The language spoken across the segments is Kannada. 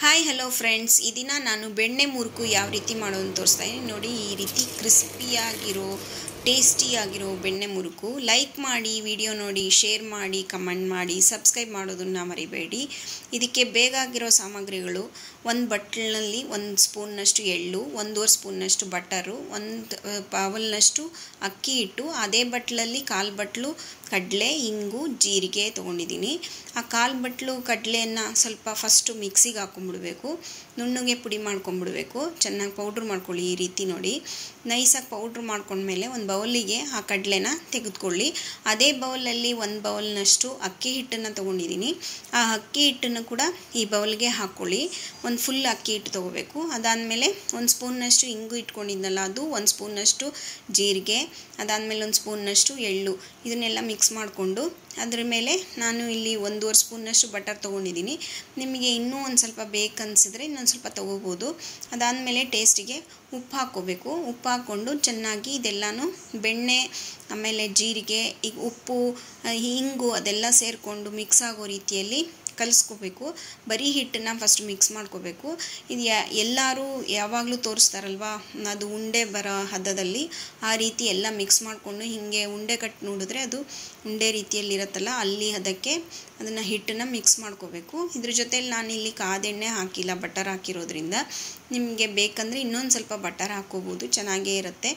ಹಾಯ್ ಹಲೋ ಫ್ರೆಂಡ್ಸ್ ಈ ದಿನ ನಾನು ಬೆಣ್ಣೆ ಮುರುಕು ಯಾವ ರೀತಿ ಮಾಡೋದು ತೋರಿಸ್ತಾ ಇದ್ದೀನಿ ನೋಡಿ ಈ ರೀತಿ ಕ್ರಿಸ್ಪಿಯಾಗಿರೋ ಟೇಸ್ಟಿಯಾಗಿರೋ ಬೆಣ್ಣೆ ಮುರುಕು ಲೈಕ್ ಮಾಡಿ ವಿಡಿಯೋ ನೋಡಿ ಶೇರ್ ಮಾಡಿ ಕಮೆಂಟ್ ಮಾಡಿ ಸಬ್ಸ್ಕ್ರೈಬ್ ಮಾಡೋದನ್ನು ಮರಿಬೇಡಿ ಇದಕ್ಕೆ ಬೇಕಾಗಿರೋ ಸಾಮಗ್ರಿಗಳು ಒಂದು ಬಟ್ಲಿನಲ್ಲಿ ಒಂದು ಸ್ಪೂನ್ನಷ್ಟು ಎಳ್ಳು ಒಂದೂವರೆ ಸ್ಪೂನ್ನಷ್ಟು ಬಟರು ಒಂದು ಪಾವಲ್ನಷ್ಟು ಅಕ್ಕಿ ಹಿಟ್ಟು ಅದೇ ಬಟ್ಲಲ್ಲಿ ಕಾಲು ಬಟ್ಲು ಕಡಲೆ ಇಂಗು ಜೀರಿಗೆ ತೊಗೊಂಡಿದ್ದೀನಿ ಆ ಕಾಲು ಬಟ್ಲು ಕಡಲೆಯನ್ನು ಸ್ವಲ್ಪ ಫಸ್ಟು ಮಿಕ್ಸಿಗೆ ಹಾಕೊಂಡ್ಬಿಡ್ಬೇಕು ನುಣ್ಣಗೆ ಪುಡಿ ಮಾಡ್ಕೊಂಬಿಡ್ಬೇಕು ಚೆನ್ನಾಗಿ ಪೌಡ್ರ್ ಮಾಡ್ಕೊಳ್ಳಿ ಈ ರೀತಿ ನೋಡಿ ನೈಸಾಗಿ ಪೌಡ್ರ್ ಮಾಡ್ಕೊಂಡ್ಮೇಲೆ ಒಂದು ಬೌಲಿಗೆ ಆ ಕಡಲೆನ ತೆಗೆದುಕೊಳ್ಳಿ ಅದೇ ಬೌಲಲ್ಲಿ ಒಂದು ಬೌಲ್ನಷ್ಟು ಅಕ್ಕಿ ಹಿಟ್ಟನ್ನು ತೊಗೊಂಡಿದ್ದೀನಿ ಆ ಅಕ್ಕಿ ಹಿಟ್ಟನ್ನು ಕೂಡ ಈ ಬೌಲ್ಗೆ ಹಾಕ್ಕೊಳ್ಳಿ ಒಂದು ಫುಲ್ ಅಕ್ಕಿ ಹಿಟ್ಟು ತೊಗೋಬೇಕು ಅದಾದಮೇಲೆ ಒಂದು ಸ್ಪೂನ್ನಷ್ಟು ಇಂಗು ಇಟ್ಕೊಂಡಿದ್ನಲ್ಲ ಅದು ಒಂದು ಸ್ಪೂನ್ನಷ್ಟು ಜೀರಿಗೆ ಅದಾದಮೇಲೆ ಒಂದು ಸ್ಪೂನ್ನಷ್ಟು ಎಳ್ಳು ಇದನ್ನೆಲ್ಲ ಮಿಕ್ಸ್ ಮಾಡಿಕೊಂಡು ಅದ್ರ ಮೇಲೆ ನಾನು ಇಲ್ಲಿ ಒಂದೂವರೆ ಸ್ಪೂನ್ನಷ್ಟು ಬಟರ್ ತೊಗೊಂಡಿದ್ದೀನಿ ನಿಮಗೆ ಇನ್ನೂ ಒಂದು ಸ್ವಲ್ಪ ಬೇಕನ್ಸಿದ್ರೆ ಇನ್ನೊಂದು ಸ್ವಲ್ಪ ತೊಗೋಬೋದು ಅದಾದಮೇಲೆ ಟೇಸ್ಟಿಗೆ ಉಪ್ಪು ಹಾಕ್ಕೋಬೇಕು ಉಪ್ಪು ಹಾಕ್ಕೊಂಡು ಚೆನ್ನಾಗಿ ಇದೆಲ್ಲನೂ ಬೆಣ್ಣೆ ಆಮೇಲೆ ಜೀರಿಗೆ ಈಗ ಉಪ್ಪು ಹಿಂಗು ಅದೆಲ್ಲ ಸೇರಿಕೊಂಡು ಮಿಕ್ಸ್ ಆಗೋ ರೀತಿಯಲ್ಲಿ ಕಲಿಸ್ಕೋಬೇಕು ಬರೀ ಹಿಟ್ಟನ್ನ ಫಸ್ಟ್ ಮಿಕ್ಸ್ ಮಾಡ್ಕೋಬೇಕು ಇದು ಯಾ ಎಲ್ಲರೂ ಯಾವಾಗಲೂ ತೋರಿಸ್ತಾರಲ್ವ ಅದು ಉಂಡೆ ಬರೋ ಹದದಲ್ಲಿ ಆ ರೀತಿ ಎಲ್ಲ ಮಿಕ್ಸ್ ಮಾಡಿಕೊಂಡು ಹೀಗೆ ಉಂಡೆ ಕಟ್ಟು ನೋಡಿದ್ರೆ ಅದು ಉಂಡೆ ರೀತಿಯಲ್ಲಿ ಇರುತ್ತಲ್ಲ ಅಲ್ಲಿ ಅದಕ್ಕೆ ಅದನ್ನು ಹಿಟ್ಟನ್ನು ಮಿಕ್ಸ್ ಮಾಡ್ಕೋಬೇಕು ಇದ್ರ ಜೊತೆಲಿ ನಾನಿಲ್ಲಿ ಕಾದೆಣ್ಣೆ ಹಾಕಿಲ್ಲ ಬಟರ್ ಹಾಕಿರೋದ್ರಿಂದ ನಿಮಗೆ ಬೇಕಂದರೆ ಇನ್ನೊಂದು ಸ್ವಲ್ಪ ಬಟರ್ ಹಾಕ್ಕೋಬೋದು ಚೆನ್ನಾಗೇ ಇರುತ್ತೆ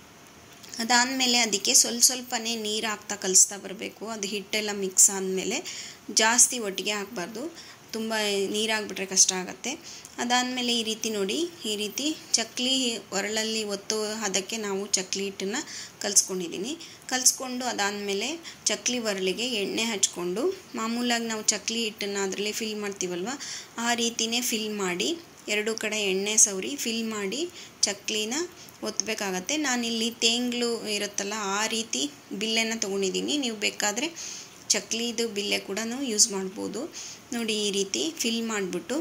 ಅದಾದಮೇಲೆ ಅದಕ್ಕೆ ಸ್ವಲ್ಪ ಸ್ವಲ್ಪನೇ ನೀರು ಹಾಕ್ತಾ ಕಲಿಸ್ತಾ ಬರಬೇಕು ಅದು ಹಿಟ್ಟೆಲ್ಲ ಮಿಕ್ಸ್ ಆದಮೇಲೆ ಜಾಸ್ತಿ ಒಟ್ಟಿಗೆ ಹಾಕಬಾರ್ದು ತುಂಬ ನೀರಾಗ್ಬಿಟ್ರೆ ಕಷ್ಟ ಆಗುತ್ತೆ ಅದಾದಮೇಲೆ ಈ ರೀತಿ ನೋಡಿ ಈ ರೀತಿ ಚಕ್ಲಿ ಒರಳಲ್ಲಿ ಒತ್ತು ಅದಕ್ಕೆ ನಾವು ಚಕ್ಲಿ ಹಿಟ್ಟನ್ನು ಕಲಿಸ್ಕೊಂಡಿದ್ದೀನಿ ಕಲಿಸ್ಕೊಂಡು ಅದಾದಮೇಲೆ ಚಕ್ಲಿ ಒರಳಿಗೆ ಎಣ್ಣೆ ಹಚ್ಕೊಂಡು ಮಾಮೂಲಾಗಿ ನಾವು ಚಕ್ಲಿ ಹಿಟ್ಟನ್ನು ಅದರಲ್ಲಿ ಫಿಲ್ ಮಾಡ್ತೀವಲ್ವ ಆ ರೀತಿಯೇ ಫಿಲ್ ಮಾಡಿ ಎರಡು ಕಡೆ ಎಣ್ಣೆ ಸವರಿ ಫಿಲ್ ಮಾಡಿ ಚಕ್ಲಿನ ಒತ್ತಬೇಕಾಗತ್ತೆ ನಾನಿಲ್ಲಿ ತೇಂಗ್ಳು ಇರುತ್ತಲ್ಲ ಆ ರೀತಿ ಬಿಲ್ಲೆನ ತೊಗೊಂಡಿದ್ದೀನಿ ನೀವು ಬೇಕಾದರೆ ಚಕ್ಲಿದು ಬಿಲ್ಲೆ ಕೂಡ ಯೂಸ್ ಮಾಡ್ಬೋದು ನೋಡಿ ಈ ರೀತಿ ಫಿಲ್ ಮಾಡಿಬಿಟ್ಟು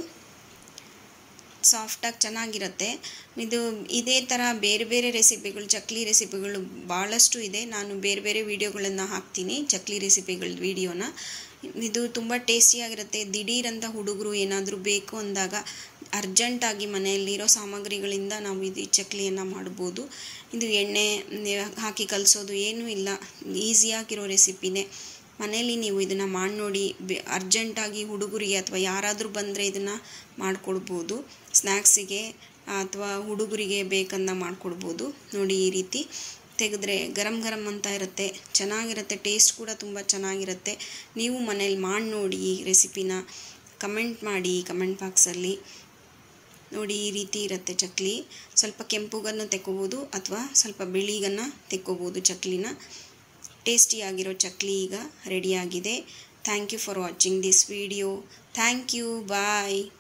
ಸಾಫ್ಟಾಗಿ ಚೆನ್ನಾಗಿರುತ್ತೆ ಇದು ಇದೇ ಥರ ಬೇರೆ ಬೇರೆ ರೆಸಿಪಿಗಳು ಚಕ್ಲಿ ರೆಸಿಪಿಗಳು ಭಾಳಷ್ಟು ಇದೆ ನಾನು ಬೇರೆ ಬೇರೆ ವೀಡಿಯೋಗಳನ್ನು ಹಾಕ್ತೀನಿ ಚಕ್ಲಿ ರೆಸಿಪಿಗಳ ವೀಡಿಯೋನ ಇದು ತುಂಬ ಟೇಸ್ಟಿಯಾಗಿರುತ್ತೆ ದಿಢೀರಂತ ಹುಡುಗರು ಏನಾದರೂ ಬೇಕು ಅಂದಾಗ ಅರ್ಜೆಂಟಾಗಿ ಮನೆಯಲ್ಲಿರೋ ಸಾಮಗ್ರಿಗಳಿಂದ ನಾವು ಇದು ಚಕ್ಲಿಯನ್ನು ಮಾಡ್ಬೋದು ಇದು ಎಣ್ಣೆ ಹಾಕಿ ಕಲಿಸೋದು ಏನೂ ಇಲ್ಲ ಈಸಿಯಾಗಿರೋ ರೆಸಿಪಿನೇ ಮನೇಲಿ ನೀವು ಇದನ್ನು ಮಾಡಿ ನೋಡಿ ಬೆ ಅರ್ಜೆಂಟಾಗಿ ಹುಡುಗರಿಗೆ ಅಥವಾ ಯಾರಾದರೂ ಬಂದರೆ ಇದನ್ನು ಮಾಡಿಕೊಡ್ಬೋದು ಸ್ನ್ಯಾಕ್ಸಿಗೆ ಅಥವಾ ಹುಡುಗರಿಗೆ ಬೇಕಂದ ಮಾಡಿಕೊಡ್ಬೋದು ನೋಡಿ ಈ ರೀತಿ ತೆಗೆದ್ರೆ ಗರಂ ಗರಂ ಅಂತ ಇರುತ್ತೆ ಚೆನ್ನಾಗಿರುತ್ತೆ ಟೇಸ್ಟ್ ಕೂಡ ತುಂಬ ಚೆನ್ನಾಗಿರುತ್ತೆ ನೀವು ಮನೇಲಿ ಮಾಡಿ ನೋಡಿ ಈ ರೆಸಿಪಿನ ಕಮೆಂಟ್ ಮಾಡಿ ಕಮೆಂಟ್ ಬಾಕ್ಸಲ್ಲಿ ನೋಡಿ ಈ ರೀತಿ ಇರುತ್ತೆ ಚಕ್ಲಿ ಸ್ವಲ್ಪ ಕೆಂಪುಗನ್ನು ತೆಕ್ಕೋಬೋದು ಅಥವಾ ಸ್ವಲ್ಪ ಬಿಳಿಗನ್ನು ತೆಕ್ಕೋಬೋದು ಚಕ್ಲಿನ ಟೇಸ್ಟಿಯಾಗಿರೋ ಚಕ್ಲಿ ಈಗ ರೆಡಿಯಾಗಿದೆ thank you for watching this video thank you bye